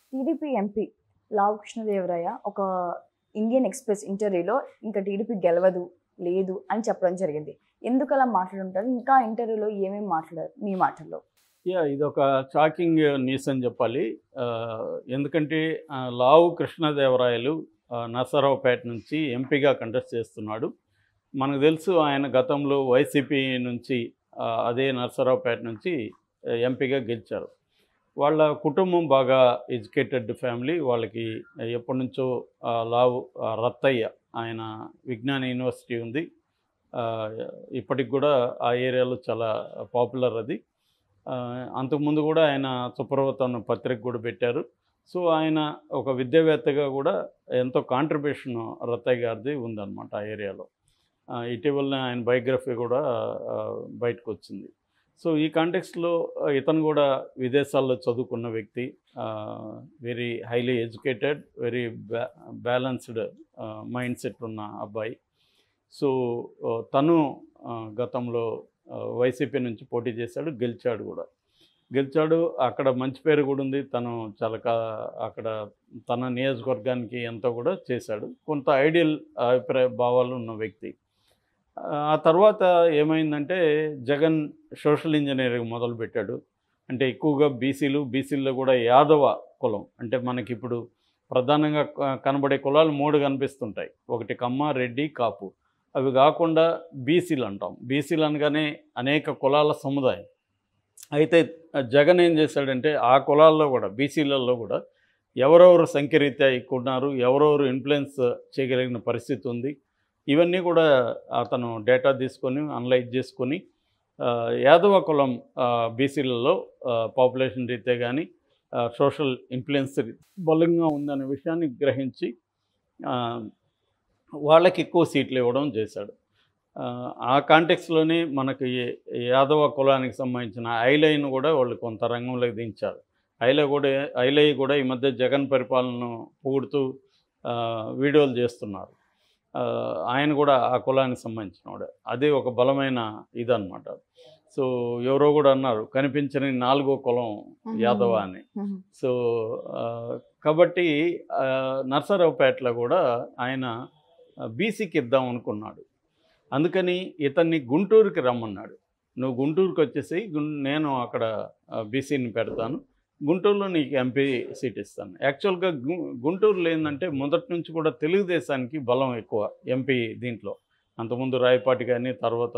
TDP MP లావు కృష్ణదేవరాయ ఒక Indian express ఇంటర్వ్యూలో ఇంకా టీడీపీ గెలవదు లేదు అని చెప్పడం జరిగింది ఎందుకు అలా మాట్లాడుంటారు ఇంకా ఇంటర్వ్యూలో ఏమేమి మాట్లాడారు మీ మాటల్లో యా ఇది ఒక షాకింగ్ న్యూస్ అని చెప్పాలి ఆ, ఎందుకంటే ఆ, లావు కృష్ణదేవరాయలు ఆ, నరసరావుపేట నుంచి ఎంపీగా కంటెస్ట్ చేస్తున్నాడు మనకు తెలుసు ఆయన గతంలో వైసీపీ నుంచి ఆ, అదే నరసరావుపేట నుంచి ఆ, ఎంపీగా గెలిచారు వాళ్ళ కుటుంబం బాగా ఎడ్యుకేటెడ్ ఫ్యామిలీ వాళ్ళకి ఎప్పటి నుంచో ఆ, లావు ఆ, రత్తయ్య ఆయన విజ్ఞాన యూనివర్సిటీ ఉంది ఆ, ఇప్పటికి కూడా ఆ ఏరియాలో చాలా పాపులర్ అది ఆ, అంతకుముందు కూడా ఆయన సుప్రభాతం అన్న పత్రిక కూడా పెట్టారు సో ఆయన ఒక విద్యావేత్తగా కూడా ఎంతో కాంట్రిబ్యూషన్ రత్తయ్య గారిది ఉందన్నమాట ఆ ఏరియాలో ఆ, ఇటీవలనే ఆయన బయోగ్రఫీ కూడా ఆ, బయటకు వచ్చింది సో ఈ కాంటెక్స్లో ఇతను కూడా విదేశాల్లో చదువుకున్న వ్యక్తి వెరీ హైలీ ఎడ్యుకేటెడ్ వెరీ బ్యా బ్యాలన్స్డ్ మైండ్ సెట్ ఉన్న అబ్బాయి సో ఆ, తను ఆ, గతంలో ఆ, వైసీపీ నుంచి పోటీ చేశాడు గెలిచాడు కూడా గెలిచాడు అక్కడ మంచి పేరు కూడా ఉంది తను చాలా కా- అక్కడ తన నియోజకవర్గానికి ఎంతో కూడా చేశాడు కొంత ఐడియల్ అభిప్రాయ భావాలు ఉన్న వ్యక్తి ఆ, ఆ తర్వాత ఏమైందంటే జగన్ సోషల్ ఇంజనీరింగ్ మొదలుపెట్టాడు అంటే ఎక్కువగా బీసీలు బీసీల్లో కూడా యాదవ కులం అంటే మనకి ఇప్పుడు ప్రధానంగా క- కనబడే కులాలు మూడు కనిపిస్తుంటాయి ఒకటి కమ్మ రెడ్డి కాపు అవి కాకుండా బీసీలు అంటాం బీసీలు అనగానే అనేక కులాల సముదాయం అయితే జగన్ ఏం చేశాడంటే ఆ కులాల్లో కూడా బీసీలలో కూడా ఎవరెవరు సంఖ్యరీత్యా ఎక్కువ ఉన్నారు ఎవరెవరు ఇన్ఫ్లుయెన్స్ చేయగలిగిన పరిస్థితి ఉంది ఇవన్నీ కూడా అతను డేటా తీసుకొని అనలైజ్ చేసుకొని ఆ, యాదవ కులం బీసీలలో పాపులేషన్ రీత్యా కానీ సోషల్ ఇన్ఫ్లుయెన్స్ బలంగా ఉందనే విషయాన్ని గ్రహించి ఆ, వాళ్ళకి ఎక్కువ సీట్లు ఇవ్వడం చేశాడు ఆ, ఆ కాంటెక్స్లోనే మనకి ఈ- ఈ యాదవ కులానికి సంబంధించిన ఐలైన్ కూడా వాళ్ళు కొంత రంగంలోకి దించారు ఐల కూడా ఐలై కూడా ఈ మధ్య జగన్ పరిపాలనను పొగుడుతూ ఆ, వీడియోలు చేస్తున్నారు ఆ, ఆయన కూడా ఆ కులానికి సంబంధించిన వాడే అది ఒక బలమైన ఇదన్నమాట సో ఎవరో కూడా అన్నారు కనిపించని నాలుగో కులం యాదవ అని సో ఆ, కాబట్టి ఆ, నర్సరావుపేటలో కూడా ఆయన బీసీకి ఇద్దాం అనుకున్నాడు అందుకని ఇతన్ని గుంటూరుకి రమ్మన్నాడు నువ్వు గుంటూరుకి వచ్చేసి గుం- నేను అక్కడ బీసీని పెడతాను గుంటూరులో నీకు ఎంపీ సీట్ ఇస్తాను యాక్చువల్గా గు- గుంటూరులో ఏంటంటే మొదటి నుంచి కూడా తెలుగుదేశానికి బలం ఎక్కువ ఎంపీ దీంట్లో అంతకుముందు రాయపాటి కానీ తర్వాత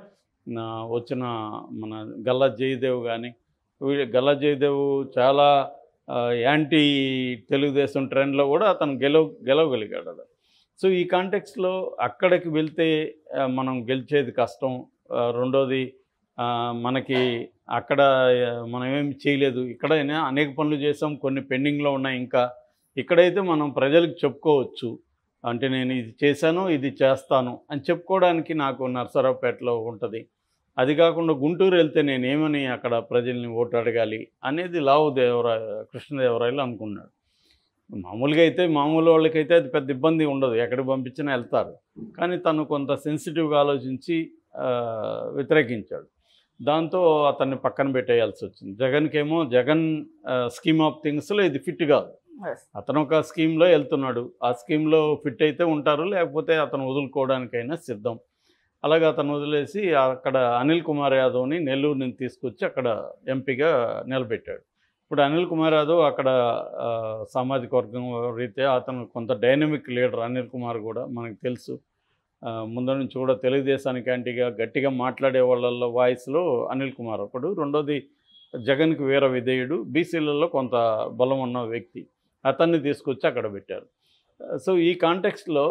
నా వచ్చిన మన గల్లా జయదేవ్ కానీ వీళ్ళ గల్లా జయదేవ్ చాలా ఆ, యాంటీ తెలుగుదేశం ట్రెండ్లో కూడా అతను గెలవ గెలవగలిగాడు అలా. సో ఈ కాంటెక్స్లో అక్కడికి వెళ్తే ఆ, మనం గెలిచేది కష్టం ఆ, రెండోది ఆ, మనకి అక్కడ ఆ, మనం ఏమి చేయలేదు ఇక్కడైనా అనేక పనులు చేసాం కొన్ని పెండింగ్లో ఉన్నాయి ఇంకా ఇక్కడైతే మనం ప్రజలకు చెప్పుకోవచ్చు అంటే నేను ఇది చేశాను ఇది చేస్తాను అని చెప్పుకోవడానికి నాకు నర్సరావుపేటలో ఉంటుంది అది కాకుండా గుంటూరు వెళ్తే నేను ఏమని అక్కడ ప్రజల్ని ఓటు అడగాలి అనేది లావు దేవరాయ కృష్ణదేవరాయలు అనుకున్నాడు మామూలుగా అయితే మామూలు వాళ్ళకైతే అది పెద్ద ఇబ్బంది ఉండదు ఎక్కడికి పంపించినా వెళ్తారు కానీ తను కొంత సెన్సిటివ్గా ఆలోచించి ఆ, వ్యతిరేకించాడు దాంతో అతన్ని పక్కన పెట్టేయాల్సి వచ్చింది జగన్కేమో జగన్ స్కీమ్ ఆఫ్ థింగ్స్లో ఇది ఫిట్ కాదు అతను ఒక స్కీమ్లో వెళ్తున్నాడు ఆ స్కీమ్లో ఫిట్ అయితే ఉంటారు లేకపోతే అతను వదులుకోవడానికైనా సిద్ధం అలాగే అతను వదిలేసి అక్కడ అనిల్ కుమార్ యాదవ్ని నెల్లూరు నుంచి తీసుకొచ్చి అక్కడ ఎంపీగా నిలబెట్టాడు ఇప్పుడు అనిల్ కుమార్ యాదవ్ అక్కడ ఆ, సామాజిక వర్గం రీత్యా అతను కొంత డైనమిక్ లీడర్ అనిల్ కుమార్ కూడా మనకు తెలుసు ఆ, ముందు నుంచి కూడా తెలుగుదేశానికి యాంటీగా గట్టిగా మాట్లాడే వాళ్ళ వాయిస్లో అనిల్ కుమార్ ఒకడు రెండోది జగన్కి వీర విధేయుడు బీసీలలో కొంత బలం ఉన్న వ్యక్తి అతన్ని తీసుకొచ్చి అక్కడ పెట్టారు సో ఈ కాంటెక్స్ట్లో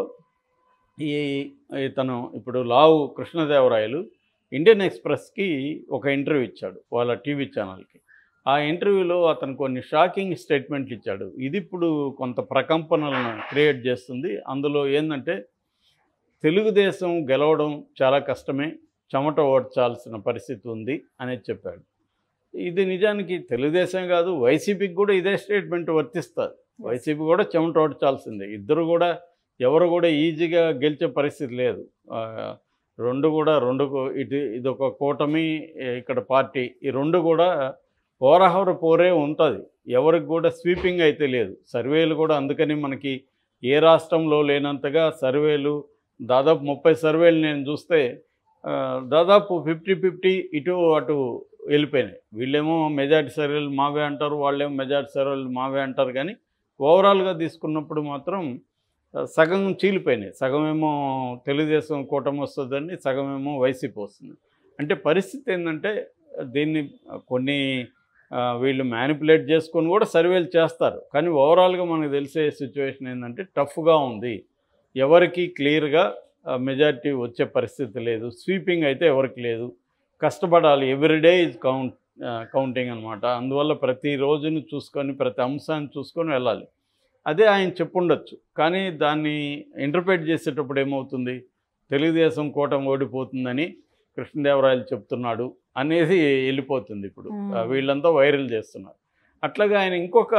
ఈ ఇతను ఇప్పుడు లావు కృష్ణదేవరాయలు ఇండియన్ ఎక్స్ప్రెస్కి ఒక ఇంటర్వ్యూ ఇచ్చాడు వాళ్ళ టీవీ ఛానల్కి ఆ ఇంటర్వ్యూలో అతను కొన్ని షాకింగ్ స్టేట్మెంట్లు ఇచ్చాడు ఇది ఇప్పుడు కొంత ప్రకంపనలను క్రియేట్ చేస్తుంది అందులో ఏంటంటే తెలుగుదేశం గెలవడం చాలా కష్టమే చెమట ఓడ్చాల్సిన పరిస్థితి ఉంది అనేది చెప్పాడు ఇది నిజానికి తెలుగుదేశం కాదు వైసీపీకి కూడా ఇదే స్టేట్మెంట్ వర్తిస్తుంది వైసీపీ కూడా చెమట ఓడ్చాల్సిందే ఇద్దరు కూడా ఎవరు కూడా ఈజీగా గెలిచే పరిస్థితి లేదు ఆ, రెండు కూడా రెండు కూ- ఇటు ఇది ఒక కూటమి ఇక్కడ పార్టీ ఈ రెండు కూడా ఓరహవర పోరే ఉంటుంది ఎవరికి కూడా స్వీపింగ్ అయితే లేదు సర్వేలు కూడా అందుకని మనకి ఏ రాష్ట్రంలో లేనంతగా సర్వేలు దాదాపు ముప్పై సర్వేలు నేను చూస్తే ఆ, దాదాపు ఫిఫ్టీ ఫిఫ్టీ ఇటు అటు వెళ్ళిపోయినాయి వీళ్ళేమో మెజార్టీ సర్వేలు మావే అంటారు వాళ్ళేమో మెజార్టీ సర్వేలు మావే అంటారు కానీ ఓవరాల్గా తీసుకున్నప్పుడు మాత్రం ఆ, సగం చీలిపోయినాయి సగం ఏమో తెలుగుదేశం కూటమి వస్తుందని సగం ఏమో వైసీపీ వస్తుంది అంటే పరిస్థితి ఏంటంటే దీన్ని కొన్ని ఆ, వీళ్ళు మ్యానిపులేట్ చేసుకొని కూడా సర్వేలు చేస్తారు కానీ ఓవరాల్గా మనకు తెలిసే సిచ్యువేషన్ ఏంటంటే టఫ్గా ఉంది ఎవరికి క్లియర్గా మెజారిటీ వచ్చే పరిస్థితి లేదు స్వీపింగ్ అయితే ఎవరికి లేదు కష్టపడాలి ఎవ్రీడే ఇస్ కౌంట్ కౌంటింగ్ అనమాట అందువల్ల ప్రతి రోజుని చూసుకొని ప్రతి అంశాన్ని చూసుకొని వెళ్ళాలి అదే ఆయన చెప్పుండొచ్చు కానీ దాన్ని ఇంటర్ప్రిట్ చేసేటప్పుడు ఏమవుతుంది తెలుగుదేశం కూటమి ఓడిపోతుందని కృష్ణదేవరాయలు చెప్తున్నాడు అనేది వెళ్ళిపోతుంది ఇప్పుడు Hmm. ఆ, వీళ్ళంతా వైరల్ చేస్తున్నారు అట్లాగే ఆయన ఇంకొక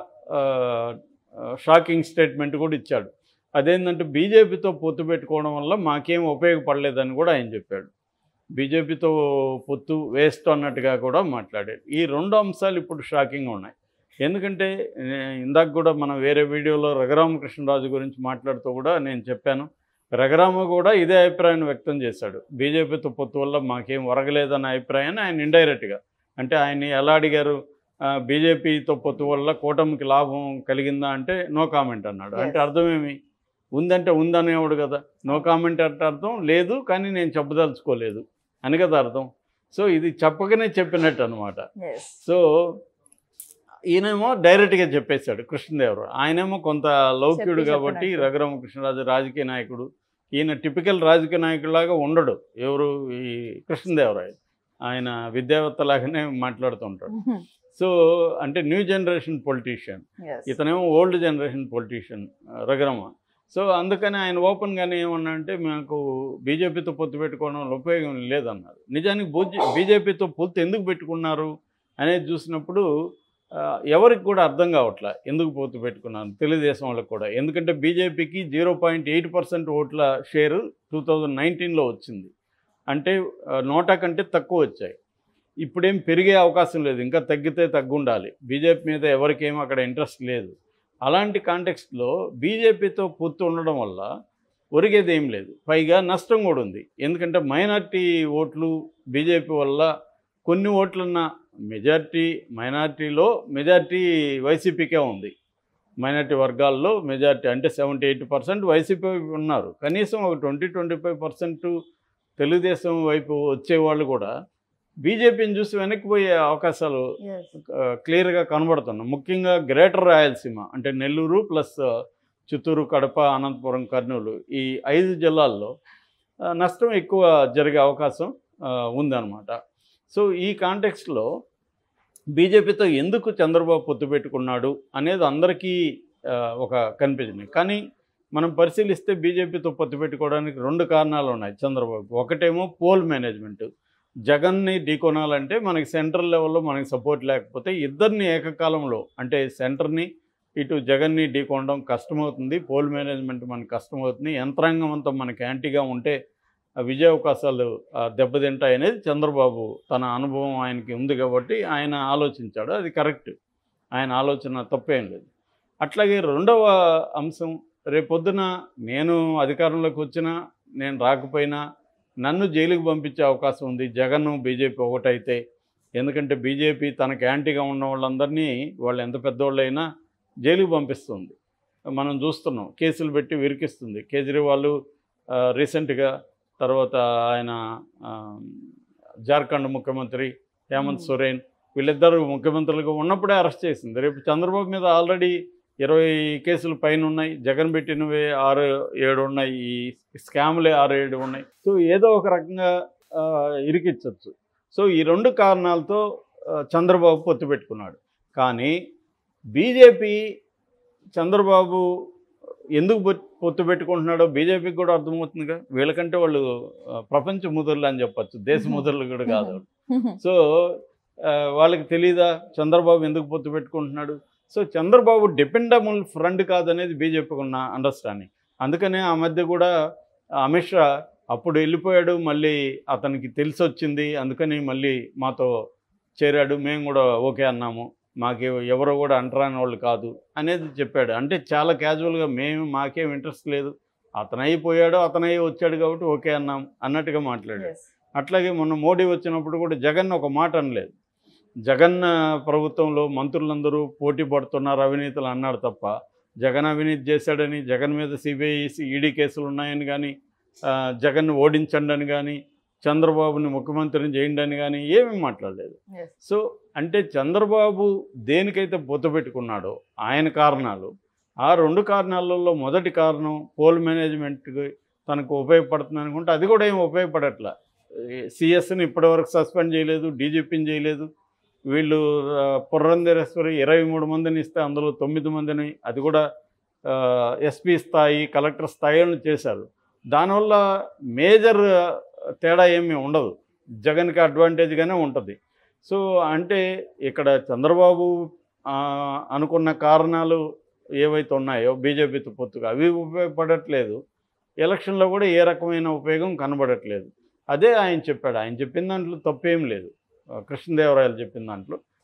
షాకింగ్ స్టేట్మెంట్ కూడా ఇచ్చాడు అదేంటంటే బీజేపీతో పొత్తు పెట్టుకోవడం వల్ల మాకేం ఉపయోగపడలేదని కూడా ఆయన చెప్పాడు బీజేపీతో పొత్తు వేస్ట్ అన్నట్టుగా కూడా మాట్లాడాడు ఈ రెండు అంశాలు ఇప్పుడు షాకింగ్గా ఉన్నాయి ఎందుకంటే ఏ, ఇందాక కూడా మనం వేరే వీడియోలో రఘురామకృష్ణరాజు గురించి మాట్లాడుతూ కూడా నేను చెప్పాను రఘురామ కూడా ఇదే అభిప్రాయాన్ని వ్యక్తం చేశాడు బీజేపీతో పొత్తు వల్ల మాకేం ఒరగలేదన్న అభిప్రాయాన్ని ఆయన ఇండైరెక్ట్గా అంటే ఆయన ఎలా అడిగారు ఆ, బీజేపీతో పొత్తు వల్ల కూటమికి లాభం కలిగిందా అంటే నో కామెంట్ అన్నాడు అంటే Yes. అర్థమేమి ఉందంటే ఉందనేవాడు కదా నో కామెంట్ అంటే అర్థం లేదు కానీ నేను చెప్పదలుచుకోలేదు అని కదా అర్థం సో ఇది చెప్పకనే చెప్పినట్టు అనమాట ఎస్ సో ఈయనేమో డైరెక్ట్గా చెప్పేశాడు కృష్ణదేవరావు ఆయనేమో కొంత లౌక్యుడు చెప్పి కాబట్టి చెప్పినట్టు. రఘురామకృష్ణరాజు రాజకీయ నాయకుడు ఈయన టిపికల్ రాజకీయ నాయకుడిలాగా ఉండడు ఎవరు ఈ కృష్ణదేవరాయలు ఆయన విద్యావేత్తలాగానే మాట్లాడుతుంటాడు సో అంటే న్యూ జనరేషన్ పొలిటీషియన్ ఎస్ ఇతనేమో old generation politician Raghurama so అందుకని ఆయన ఓపెన్గానే ఏమన్నా అంటే మాకు బీజేపీతో పొత్తు పెట్టుకోవడం వల్ల ఉపయోగం లేదన్నారు నిజానికి బూజ- బీజేపీతో పొత్తు ఎందుకు పెట్టుకున్నారు అనేది చూసినప్పుడు ఆ, ఎవరికి కూడా అర్థం కావట్లే ఎందుకు పొత్తు పెట్టుకున్నారు తెలుగుదేశం వాళ్ళకి కూడా ఎందుకంటే బీజేపీకి జీరో పాయింట్ ఎయిట్ పర్సెంట్ ఓట్ల షేరు టూ థౌజండ్ నైన్టీన్లో వచ్చింది అంటే ఆ, నోటా కంటే తక్కువ వచ్చాయి ఇప్పుడేం పెరిగే అవకాశం లేదు ఇంకా తగ్గితే తగ్గుండాలి బీజేపీ మీద ఎవరికేం అక్కడ ఇంట్రెస్ట్ లేదు అలాంటి కాంటెక్స్ట్లో బీజేపీతో పొత్తు ఉండడం వల్ల ఒరిగేది ఏం లేదు పైగా నష్టం కూడా ఉంది ఎందుకంటే మైనార్టీ ఓట్లు బీజేపీ వల్ల కొన్ని ఓట్లన్న మెజార్టీ మైనార్టీలో మెజార్టీ వైసీపీకే ఉంది మైనార్టీ వర్గాల్లో మెజార్టీ అంటే సెవెంటీ ఎయిట్ పర్సెంట్ వైసీపీ వైపు ఉన్నారు కనీసం ఒక twenty twenty five percent Telugudesam వైపు వచ్చేవాళ్ళు కూడా బీజేపీని చూసి వెనక్కిపోయే అవకాశాలు ఎస్ క్లియర్గా కనబడుతున్నాయి ముఖ్యంగా గ్రేటర్ రాయలసీమ అంటే నెల్లూరు ప్లస్ చిత్తూరు కడప అనంతపురం కర్నూలు ఈ ఐదు జిల్లాల్లో ఆ, నష్టం ఎక్కువ జరిగే అవకాశం ఆ, ఉందన్నమాట సో ఈ కాంటెక్స్ట్లో బీజేపీతో ఎందుకు చంద్రబాబు పొత్తు పెట్టుకున్నాడు అనేది అందరికీ ఆ, ఒక కనిపించింది కానీ మనం పరిశీలిస్తే బీజేపీతో పొత్తు పెట్టుకోవడానికి రెండు కారణాలు ఉన్నాయి చంద్రబాబు ఒకటేమో పోల్ మేనేజ్మెంట్ జగన్ని ఢీకొనాలంటే మనకి సెంట్రల్ లెవెల్లో మనకి సపోర్ట్ లేకపోతే ఇద్దరిని ఏకకాలంలో అంటే సెంటర్ని ఇటు జగన్ని ఢీకొనడం కష్టమవుతుంది పోల్ మేనేజ్మెంట్ మనకి కష్టమవుతుంది యంత్రాంగం అంతా మనకి యాంటీగా ఉంటే ఆ విజయ అవకాశాలు ఆ, దెబ్బతింటాయి అనేది చంద్రబాబు తన అనుభవం ఆయనకి ఉంది కాబట్టి ఆయన ఆలోచించాడు అది కరెక్ట్ ఆయన ఆలోచన తప్పేం లేదు అట్లాగే రెండవ అంశం రేపొద్దున నేను అధికారంలోకి వచ్చినా నేను రాకపోయినా నన్ను జైలుకి పంపించే అవకాశం ఉంది జగన్ బీజేపీ ఒకటైతే ఎందుకంటే బీజేపీ తనకు యాంటీగా ఉన్న వాళ్ళందరినీ వాళ్ళు ఎంత పెద్దోళ్ళైనా జైలుకి పంపిస్తుంది మనం చూస్తున్నాం కేసులు పెట్టి విరికిస్తుంది కేజ్రీవాల్ ఆ, రీసెంట్గా తర్వాత ఆయన ఆ, జార్ఖండ్ ముఖ్యమంత్రి హేమంత్ Hmm. సోరెన్ వీళ్ళిద్దరు ముఖ్యమంత్రులుగా ఉన్నప్పుడే అరెస్ట్ చేసింది రేపు చంద్రబాబు మీద ఆల్రెడీ ఇరవై కేసులు పైన ఉన్నాయి జగన్ పెట్టినవే ఆరు ఏడు ఉన్నాయి ఈ స్కామ్లే ఆరు ఏడు ఉన్నాయి సో ఏదో ఒక రకంగా ఆ, ఇరికించవచ్చు సో ఈ రెండు కారణాలతో ఆ, చంద్రబాబు పొత్తు పెట్టుకున్నాడు కానీ బీజేపీ చంద్రబాబు ఎందుకు పొత్తు- పొత్తు పెట్టుకుంటున్నాడో బీజేపీకి కూడా అర్థమవుతుందిగా వీళ్ళకంటే వాళ్ళు ఆ, ప్రపంచ ముదురులు అని చెప్పచ్చు దేశ ముదురులు కూడా కాదు సో ఆ, వాళ్ళకి తెలీదా చంద్రబాబు ఎందుకు పొత్తు పెట్టుకుంటున్నాడు సో చంద్రబాబు డిపెండబుల్ ఫ్రంట్ కాదనేది బీజేపీకి ఉన్న అండర్స్టాండింగ్ అందుకనే ఆ మధ్య కూడా అమిత్ షా అప్పుడు వెళ్ళిపోయాడు మళ్ళీ అతనికి తెలిసి వచ్చింది అందుకని మళ్ళీ మాతో చేరాడు మేము కూడా ఓకే అన్నాము మాకు ఎవరు కూడా అంటరాని వాళ్ళు కాదు అనేది చెప్పాడు అంటే చాలా క్యాజువల్గా మేము మాకేం ఇంట్రెస్ట్ లేదు అతను అయిపోయాడు అతను అయి వచ్చాడు కాబట్టి ఓకే అన్నాం అన్నట్టుగా మాట్లాడాడు Yes. అట్లాగే మొన్న మోడీ వచ్చినప్పుడు కూడా జగన్ ఒక మాట అనలేదు జగన్ ఆ, ప్రభుత్వంలో మంత్రులందరూ పోటీ పడుతున్నారు అవినీతులు అన్నాడు తప్ప జగన్ అవినీతి చేశాడని జగన్ మీద సిబిఐ ఈడీ కేసులు ఉన్నాయని కానీ ఆ, జగన్ ఓడించండి అని కానీ చంద్రబాబుని ముఖ్యమంత్రిని చేయండి అని కానీ ఏమీ మాట్లాడలేదు Yes. సో అంటే చంద్రబాబు దేనికైతే పొత్తు పెట్టుకున్నాడో ఆయన కారణాలు ఆ రెండు కారణాలలో మొదటి కారణం పోల్ మేనేజ్మెంట్కి తనకు ఉపయోగపడుతుంది అనుకుంటే అది కూడా ఏం ఉపయోగపడట్ల సిఎస్ని ఇప్పటివరకు సస్పెండ్ చేయలేదు డీజీపీని చేయలేదు వీళ్ళు ఆ, పురంధరేశ్వరి ఇరవై మూడు మందిని ఇస్తే అందులో తొమ్మిది మందిని అది కూడా ఎస్పీ స్థాయి కలెక్టర్ స్థాయిలను చేశారు దానివల్ల మేజర్ తేడా ఏమీ ఉండదు జగన్కి అడ్వాంటేజ్గానే ఉంటుంది సో అంటే ఇక్కడ చంద్రబాబు ఆ, అనుకున్న కారణాలు ఏవైతే ఉన్నాయో బీజేపీతో పొత్తుగా అవి ఉపయోగపడట్లేదు ఎలక్షన్లో కూడా ఏ రకమైన ఉపయోగం కనబడట్లేదు అదే ఆయన చెప్పాడు ఆయన చెప్పిన దాంట్లో తప్పేం లేదు ఆ, కృష్ణదేవరాయలు చెప్పిన దాంట్లో